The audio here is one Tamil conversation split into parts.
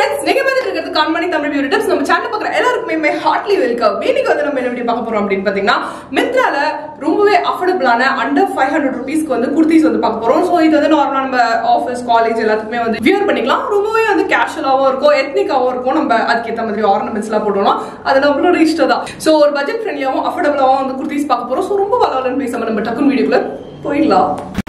ஃப்ரெண்ட்ஸ் நீங்க பார்த்துட்டு இருக்கிறது கண்மணி தமிழ் பியூட்டி டிப்ஸ் நம்ம சேனல் பார்க்குற எல்லாருக்குமே ஹார்ட்லி வெல்கம் இன்னைக்கு வந்து நம்ம என்ன வீடியோ பார்க்க போறோம் அப்படின்னு பாத்தீங்கன்னா மித்ரால ரொம்பவே அஃபோர்டபுளான அண்டர் ஃபைவ் ஹண்ட்ரட் ருபீஸ்க்கு வந்து குர்த்திஸ் வந்து பார்க்க போறோம் ஸோ இது வந்து நார்மலா நம்ம ஆஃபீஸ் காலேஜ் எல்லாத்துக்குமே வந்து வியர் பண்ணிக்கலாம் ரொம்பவே வந்து கேஷுவலாகவும் இருக்கும் எத்னிக்காகவும் இருக்கும் நம்ம அதுக்கேற்ற மாதிரி ஆர்னமெண்ட்ஸ் எல்லாம் போடணும் அது நம்மளோட இஷ்டம் தான் ஸோ ஒரு பட்ஜெட் ஃப்ரெண்ட்லியாகவும் அஃபோர்டபுளாகவும் வந்து குர்த்திஸ் பார்க்க போறோம் ஸோ ரொம்ப வளவலன்னு பேசாம நம்ம டக்குன் வீடியோக்குள்ள போயிடலாம்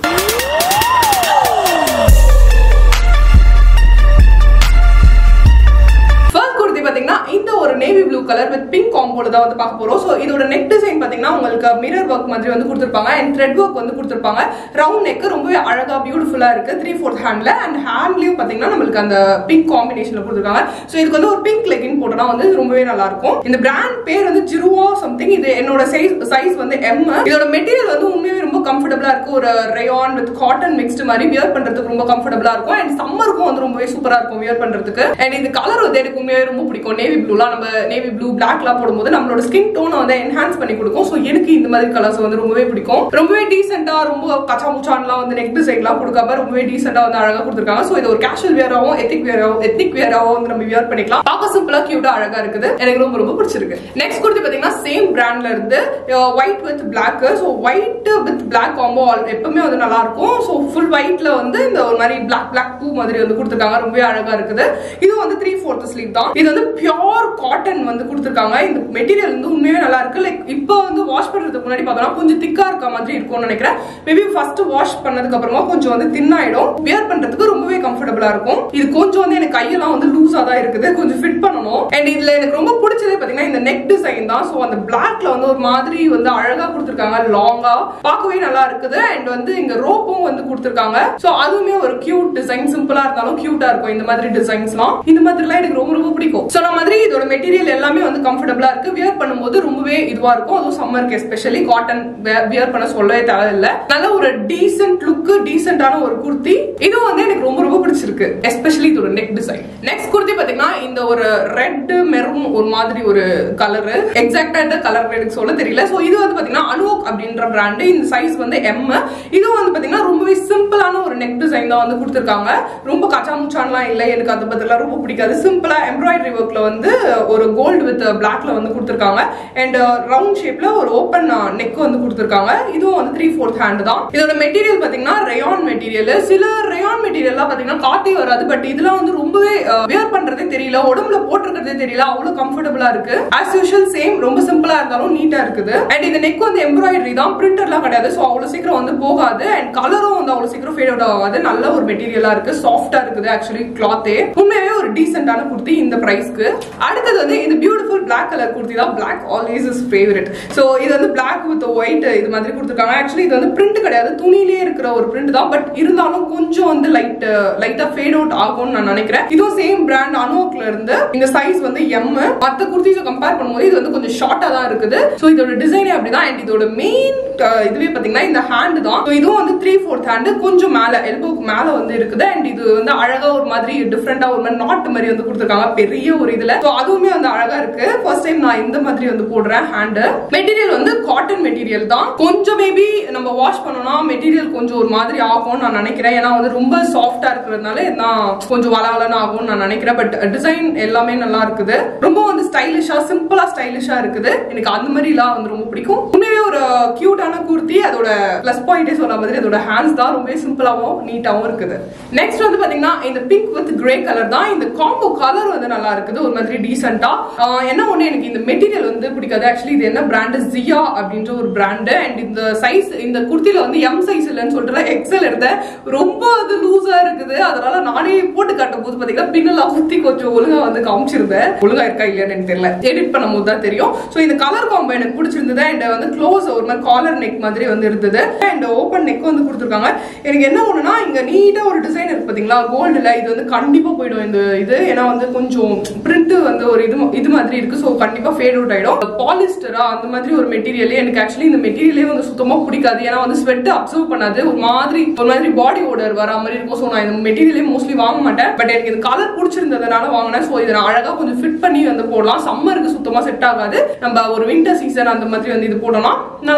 ஃபர்ஸ்ட் குர்த்தி பாத்தீங்கன்னா இந்த ஒரு navy blue colour with pink காம்போல தான் வந்து பார்க்க போறோம் ஸோ இதோட நெக் டிசைன் பாத்தீங்கன்னா உங்களுக்கு மிரர் ஒர்க் மாதிரி வந்து கொடுத்துருப்பாங்க அண்ட் த்ரெட் ஒர்க் வந்து கொடுத்துருப்பாங்க ரவுண்ட் நெக் ரொம்பவே அழகா பியூட்டிஃபுல்லா இருக்கு த்ரீ ஃபோர்த் ஹேண்ட்ல அண்ட் ஹேண்ட்லயும் பாத்தீங்கன்னா நம்மளுக்கு அந்த பிங்க் காம்பினேஷன்ல கொடுத்துருக்காங்க ஸோ இதுக்கு வந்து ஒரு பிங்க் லெகின் போட்டோம்னா வந்து ரொம்பவே நல்லா இருக்கும் இந்த பிராண்ட் பேர் வந்து ஜிருவா சம்திங் இது என்னோட சைஸ் சைஸ் வந்து எம் இதோட மெட்டீரியல் வந்து உண்மையாவே ரொம்ப கம்ஃபர்டபுளா இருக்கு ஒரு ரயான் வித் காட்டன் மிக்ஸ்டு மாதிரி வியர் பண்றதுக்கு ரொம்ப கம்ஃபர்டபுளா இருக்கும் அண்ட் சம்மருக்கும் வந்து ரொம்பவே சூப்பரா இருக்கும் வியர் பண்றதுக்கு அண்ட் இந்த கலர் வந்து எனக்கு உண்மையாவே ரொம்ப பிடிக்கும் நேவி ப்ளூலாம் நம்ம நேவி ப்ளூ பிளாக்லாம் போடும்போது நம்மளோட ஸ்கின் டோனை வந்து என்ஹான்ஸ் பண்ணி கொடுக்கும் ஸோ எனக்கு இந்த மாதிரி கலர்ஸ் வந்து ரொம்பவே பிடிக்கும் ரொம்பவே டீசெண்டா ரொம்ப கச்சா முச்சான்லாம் வந்து நெக் டிசைன்லாம் கொடுக்காம ரொம்பவே டீசெண்டா வந்து அழகா கொடுத்துருக்காங்க ஸோ இது ஒரு கேஷுவல் வியராகவும் எத்திக் வியராகவும் எத்திக் வியராகவும் வந்து நம்ம வியர் பண்ணிக்கலாம் பார்க்க சிம்பிளா கியூட்டா அழகா இருக்குது எனக்கு ரொம்ப ரொம்ப பிடிச்சிருக்கு நெக்ஸ்ட் குர்த்தி பாத்தீங்கன்னா சேம் பிராண்ட்ல இருந்து white with black so white with black combo எப்பவுமே வந்து நல்லா இருக்கும் ஸோ ஃபுல் ஒயிட்ல வந்து இந்த ஒரு மாதிரி பிளாக் பிளாக் பூ மாதிரி வந்து கொடுத்துருக்காங்க ரொம்பவே அழகா இருக்குது இது வந்து த்ரீ ஃபோர்த் ஸ்லீவ் தான் இது வந்து பியோர் காட்டன் வந்து கொடுத்துருக்காங்க இந்த மெட்டீரியல் வந்து உண்மையே நல்லா இருக்கு லைக் இப்போ வந்து வாஷ் பண்றதுக்கு முன்னாடி பார்த்தோம்னா கொஞ்சம் திக்கா இருக்க மாதிரி இருக்கும்னு நினைக்கிறேன் மேபி ஃபர்ஸ்ட் வாஷ் பண்ணதுக்கு அப்புறமா கொஞ்சம் வந்து தின் ஆயிடும் வியர் பண்றதுக்கு ரொம்பவே கம்ஃபர்டபுளா இருக்கும் இது கொஞ்சம் வந்து எனக்கு கையெல்லாம் வந்து லூஸா தான் இருக்குது கொஞ்சம் ஃபிட் பண்ணணும் அண்ட் இதுல எனக்கு ரொம்ப பிடிச்சதே பாத்தீங்கன்னா இந்த நெக் டிசைன் தான் ஸோ அந்த பிளாக்ல வந்து ஒரு மாதிரி வந்து அழகா கொடுத்துருக்காங்க லாங்கா பார்க்கவே நல்லா இருக்குது அண்ட் வந்து இங்க ரோப்பும் வந்து கொடுத்துருக்காங்க ஸோ அதுவுமே ஒரு கியூட் டிசைன் சிம்பிளா இருந்தாலும் கியூட்டா இருக்கும் இந்த மாதிரி டிசைன்ஸ்லாம் இந்த மாதிரிலாம் எனக்கு ரொம்ப ரொம்ப பிடிக்கும் சொன்ன மாதிரி இதோட மெட்டீரியல் எல்லாமே வந்து கம்ஃபர்டபுளா இருக்கு வியர் பண்ணும்போது ரொம்பவே இதுவா இருக்கும் அதுவும் சம்மருக்கு எஸ்பெஷலி காட்டன் வியர் பண்ண சொல்லவே தேவையில்லை நல்ல ஒரு டீசென்ட் லுக் டீசென்டான ஒரு குர்த்தி இதுவும் வந்து எனக்கு ரொம்ப ரொம்ப பிடிச்சிருக்கு எஸ்பெஷலி இதோட நெக் டிசைன் நெக்ஸ்ட் குர்த்தி பாத்தீங்கன்னா இந்த ஒரு ரெட் மெரூன் ஒரு மாதிரி ஒரு கலர் எக்ஸாக்டா இந்த கலர் எனக்கு சொல்ல தெரியல சோ இது வந்து பாத்தீங்கன்னா அனுவோக் அப்படின்ற பிராண்ட் இந்த சைஸ் வந்து எம் இதுவும் வந்து பாத்தீங்கன்னா ரொம்பவே சிம்பிளான ஒரு நெக் டிசைன் தான் வந்து கொடுத்துருக்காங்க ரொம்ப கச்சா முச்சான்லாம் இல்லை எனக்கு அதை பத்திலாம் ரொம்ப பிடிக்காது சிம்பிளா எம்ப்ராய்டரி ஒர்க்ல வந்து ஒரு கோல்டு வித் பிளாக்ல வந்து கொடுத்துருக்காங்க அண்ட் ரவுண்ட் ஷேப்ல ஒரு ஓப்பன் நெக் வந்து கொடுத்துருக்காங்க இதுவும் வந்து த்ரீ ஃபோர்த் ஹேண்ட் தான் இதோட மெட்டீரியல் பாத்தீங்கன்னா ரயான் மெட்டீரியல் சில ரயான் மெட்டீரியல்லாம் பாத்தீங்கன்னா காட்டே வராது பட் இதெல்லாம் வந்து ரொம்பவே வியர் பண்றதே தெரியல உடம்புல போட்டிருக்கிறதே தெரியல அவ்வளவு கம்ஃபர்டபுளா இருக்கு ஆஸ் யூஷுவல் சேம் ரொம்ப சிம்பிளா இருந்தாலும் நீட்டா இருக்குது அண்ட் இந்த நெக் வந்து எம்ப்ராய்டரி தான் பிரிண்டர்லாம் கிடையாது ஸோ அவ்வளவு சீக்கிரம் வந்து போகாது அண்ட் கலரும் வந்து அவ்வளவு சீக்கிரம் ஃபேட் அவுட் ஆகாது நல்ல ஒரு மெட்டீரியலா இருக்கு சாஃப்டா இருக்குது ஆக்சுவலி கிளாத்தே உண்மையாவே ஒரு டீசென்டான குர்த்தி இந்த பிரைஸ்க்கு அடுத்தது வந்து இந்த பியூட்டிஃபுல் பிளாக் கலர் குர்த்தி தான் black always is favourite so இது வந்து பிளாக் வித் ஒயிட் இது மாதிரி கொடுத்துருக்காங்க ஆக்சுவலி இது வந்து பிரிண்ட் கிடையாது துணியிலே இருக்கிற ஒரு பிரிண்ட் தான் பட் இருந்தாலும் கொஞ்சம் வந்து லைட் லைட்டா ஃபேட் அவுட் ஆகும்னு நான் நினைக்கிறேன் இதுவும் சேம் பிராண்ட் அனோக்ல இருந்து இந்த சைஸ் வந்து எம் மத்த குர்த்திஸை கம்பேர் பண்ணும்போது இது வந்து கொஞ்சம் ஷார்ட்டா தான் இருக்குது ஸோ இதோட டிசைனே அப்படிதான் அண்ட் இதோட மெயின் இதுவே பாத்தீங்கன்னா இந்த ஹேண்ட் தான் So இதுவும் வந்து த்ரீ ஃபோர்த் ஹேண்ட் கொஞ்சம் மேல எல்போக்கு மேல வந்து இருக்குது அண்ட் இது வந்து அழகா ஒரு மாதிரி டிஃப்ரெண்டா ஒரு மாதிரி நாட் மாதிரி வந்து கொடுத்துருக்காங்க பெரிய ஒரு இதுல ஸோ அதுவுமே வந்து அழகா இருக்கு ஃபர்ஸ்ட் டைம் நான் இந்த மாதிரி வந்து போடுறேன் ஹேண்ட் மெட்டீரியல் வந்து காட்டன் மெட்டீரியல் தான் கொஞ்சம் மேபி நம்ம வாஷ் பண்ணோம்னா மெட்டீரியல் கொஞ்சம் ஒரு மாதிரி ஆகும்னு நான் நினைக்கிறேன் ஏன்னா வந்து ரொம்ப சாஃப்டா இருக்கிறதுனால நான் கொஞ்சம் வளவலன்னு ஆகும்னு நான் நினைக்கிறேன் பட் டிசைன் எல்லாமே நல்லா இருக்குது ரொம்ப வந்து ஸ்டைலிஷா சிம்பிளா ஸ்டைலிஷா இருக்குது எனக்கு அந்த மாதிரி எல்லாம் வந்து ரொம்ப பிடிக்கும் உண்மையாவே ஒரு கியூட்டான குர்த்தி அதோட பிளஸ் பாயிண்டே சொன்ன மாதிரி அதோட ஹேண்ட்ஸ் தான் ரொம்ப சிம்பிளாவும் நீட்டாவும் இருக்குது நெக்ஸ்ட் வந்து பாத்தீங்கன்னா இந்த பிங்க் வித் கிரே கலர் தான் இந்த காம்போ கலர் வந்து நல்லா இருக்குது ஒரு மாதிரி டீசென்டா என்ன ஒண்ணு எனக்கு இந்த மெட்டீரியல் வந்து பிடிக்காது ஆக்சுவலி இது என்ன பிராண்ட் ஜியா அப்படின்ற ஒரு பிராண்ட் அண்ட் இந்த சைஸ் இந்த குர்த்தில வந்து எம் சைஸ் இல்லைன்னு சொல்லிட்டு எக்ஸல் எடுத்தேன் ரொம்ப அது லூஸா இருக்குது அதனால நானே போட்டு காட்டும் போது பாத்தீங்கன்னா பின்னெல்லாம் குத்தி கொஞ்சம் ஒழுங்கா வந்து காமிச்சிருந்தேன் ஒழுங்கா இருக்கா இல்லையான்னு எனக்கு தெரியல எடிட் பண்ணும் போது தான் தெரியும் ஸோ இந்த கலர் காம்போ எனக்கு பிடிச்சிருந்தது அண்ட் வந்து க்ளோஸ் ஒரு மாதிரி காலர் நெக் மாதிரி வந்து இருந்தது அண்ட் ஓப்பன் நெக் வந்து கொடுத்துருக்காங்க எனக்கு என்ன ஒண்ணுனா இங்க நீட்டா ஒரு டிசைன் இருக்கு பாத்தீங்களா கோல்டுல இது வந்து கண்டிப்பா போயிடும் இந்த இது ஏன்னா வந்து கொஞ்சம் பிரிண்ட் வந்து ஒரு இது இது மாதிரி இருக்கு ஸோ கண்டிப்பா ஃபேட் அவுட் ஆயிடும் பாலிஸ்டரா அந்த மாதிரி ஒரு மெட்டீரியல் எனக்கு ஆக்சுவலி இந்த மெட்டீரியலே வந்து சுத்தமா பிடிக்காது ஏன்னா வந்து ஸ்வெட் அப்சர்வ் பண்ணாது ஒரு மாதிரி ஒரு மாதிரி பாடி ஓடர் வர மாதிரி இருக்கும் ஸோ நான் இந்த மெட்டீரியலே மோஸ்ட்லி வாங்க மாட்டேன் பட் எனக்கு இந்த கலர் பிடிச்சிருந்ததுனால வாங்கினேன் ஸோ இதை நான் அழகா கொஞ்சம் ஃபிட் பண்ணி வந்து போடலாம் சம்மருக்கு சுத்தமா செட் ஆகாது நம்ம ஒரு வின்டர் சீசன் அந்த மாதிரி வந்து இது போடலாம் நல்லா இருக்கும்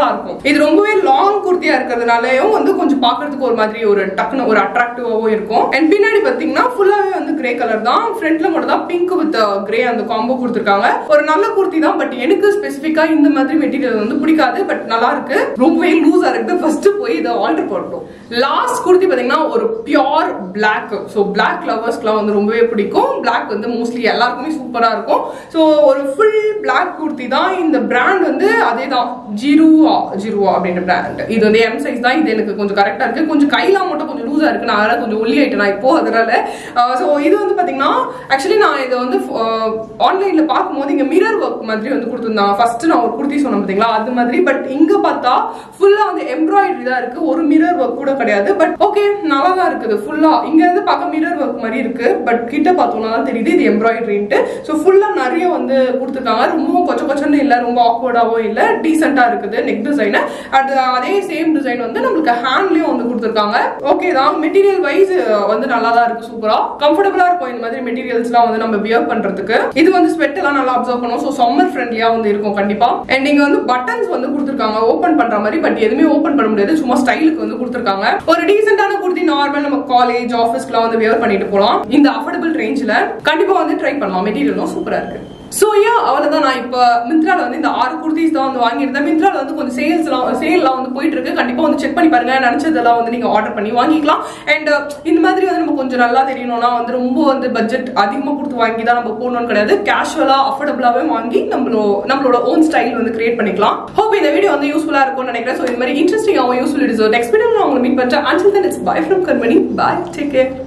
இது ரொம்பவே லாங் குர்த்தியா இருக்கிறதுனாலயும் வந்து கொஞ்சம் பார்க்கிறதுக்கு ஒரு மாதிரி ஒரு டக்குன்னு ஒரு அட்ராக்டிவாவும் இருக்கும் அண்ட் பின்னாடி பாத்தீங்கன்னா ஃபுல்லாவே வந்து கிரே கலர் தான் ஃப்ரண்ட்ல மட்டும் தான் பிங்க் வித் கிரே அந்த காம்போ கொடுத்துருக்காங்க ஒரு நல்ல குர்த்தி தான் பட் எனக்கு ஸ்பெசிஃபிக்கா இந்த மாதிரி மெட்டீரியல் வந்து பிடிக்காது பட் நல்லா இருக்கு ரொம்பவே லூஸா இருக்கு ஃபர்ஸ்ட் போய் இதை ஆல்டர் பண்ணட்டும் லாஸ்ட் குர்த்தி பாத்தீங்கன்னா ஒரு பியோர் பிளாக் ஸோ பிளாக் லவர்ஸ்க்குலாம் வந்து ரொம்பவே பிடிக்கும் பிளாக் வந்து மோஸ்ட்லி எல்லாருக்குமே சூப்பரா இருக்கும் ஸோ ஒரு ஃபுல் பிளாக் குர்த்தி தான் இந்த பிராண்ட் வந்து அதே தான் ஜீருவா ஜீருவா அப்படின்ற பிராண்ட் இது வந்து எம் சைஸ் தான் இது எனக்கு கொஞ்சம் கரெக்டா இருக்கு கொஞ்சம் கையெல்லாம் மட்டும் கொஞ்சம் லூஸா இருக்கு நான் அதனால கொஞ்சம் ஒல்லி ஆயிட்டேன் நான் இப்போ அதனால ஸோ இது வந்து பாத்தீங்கன்னா ஆக்சுவலி நான் இதை வந்து ஆன்லைன்ல பார்க்கும்போது இங்க மிரர் ஒர்க் மாதிரி வந்து கொடுத்துருந்தாங்க ஃபர்ஸ்ட் நான் ஒரு குர்த்தி சொன்னேன் பாத்தீங்களா அது மாதிரி பட் இங்க பார்த்தா ஃபுல்லா வந்து எம்ப்ராய்டரி தான் இருக்கு ஒரு மிரர் ஒர்க் கூட கிடையாது பட் ஓகே நல்லா தான் இருக்குது ஃபுல்லா இங்க இருந்து பார்க்க மிரர் ஒர்க் மாதிரி இருக்கு பட் கிட்ட பார்த்தோம்னா தான் தெரியுது இது எம்ப்ராய்டரின்ட்டு ஸோ ஃபுல்லா நிறைய வந்து கொடுத்துருக்காங்க ரொம்பவும் கொச்ச கொச்சன்னு இல்லை ரொம்ப ஆக்வர்டாவும் இல்லை டீசெண்டா இருக்குது நெக் டிசைன் அது அதே சேம் டிசைன் வந்து நம்மளுக்கு ஹேண்ட்லயும் வந்து கொடுத்துருக்காங்க ஓகே தான் மெட்டீரியல் வைஸ் வந்து நல்லா தான் இருக்கு சூப்பரா கம்ஃபர்டபுளா இருக்கும் இந்த மாதிரி மெட்டீரியல்ஸ்லாம் வந்து நம்ம வியர் பண்றதுக்கு இது வந்து ஸ்வெட் எல்லாம் நல்லா அப்சர்வ் பண்ணும் ஸோ சம்மர் ஃப்ரெண்ட்லியா வந்து இருக்கும் கண்டிப்பா அண்ட் இங்க வந்து பட்டன்ஸ் வந்து கொடுத்துருக்காங்க ஓபன் பண்ற மாதிரி பட் எதுவுமே ஓபன் பண்ண முடியாது சும்மா ஸ்டைலுக்கு வந்து கொடுத்துருக்காங்க ஒரு டீசென்டான குர்த்தி நார்மல் நம்ம காலேஜ் ஆஃபீஸ்க்குலாம் வந்து வியர் பண்ணிட்டு போலாம் இந்த அஃபோர்டபுள் ரேஞ்சில் கண்டிப்பா வந்து ட்ரை பண்ணலாம் மெட்டீரியலும் சூப்பரா இருக்கு ஸோ யா அவ்வளோதான் நான் இப்போ மிந்த்ரால வந்து இந்த ஆறு குர்த்திஸ் தான் வந்து வாங்கியிருந்தேன் மிந்த்ரால வந்து கொஞ்சம் சேல்ஸ்லாம் சேல்லாம் வந்து போயிட்டு இருக்கு கண்டிப்பா வந்து செக் பண்ணி பாருங்க நினைச்சதெல்லாம் வந்து நீங்க ஆர்டர் பண்ணி வாங்கிக்கலாம் அண்ட் இந்த மாதிரி வந்து நம்ம கொஞ்சம் நல்லா தெரியணும்னா வந்து ரொம்ப வந்து பட்ஜெட் அதிகமாக கொடுத்து வாங்கி தான் நம்ம போடணும்னு கிடையாது கேஷுவலா அஃபோர்டபுளாவே வாங்கி நம்மளோ நம்மளோட ஓன் ஸ்டைல் வந்து கிரியேட் பண்ணிக்கலாம் ஹோப் இந்த வீடியோ வந்து யூஸ்ஃபுல்லா இருக்கும்னு நினைக்கிறேன் ஸோ இந்த மாதிரி இன்ட்ரெஸ்டிங்காகவும் யூஸ்ஃபுல் இட்ஸ் நெக்ஸ்ட் வீடியோ நான் உங்களை மீட் பண்ணுறேன் until then it's bye from கர்மனி பாய் டேக் கேர்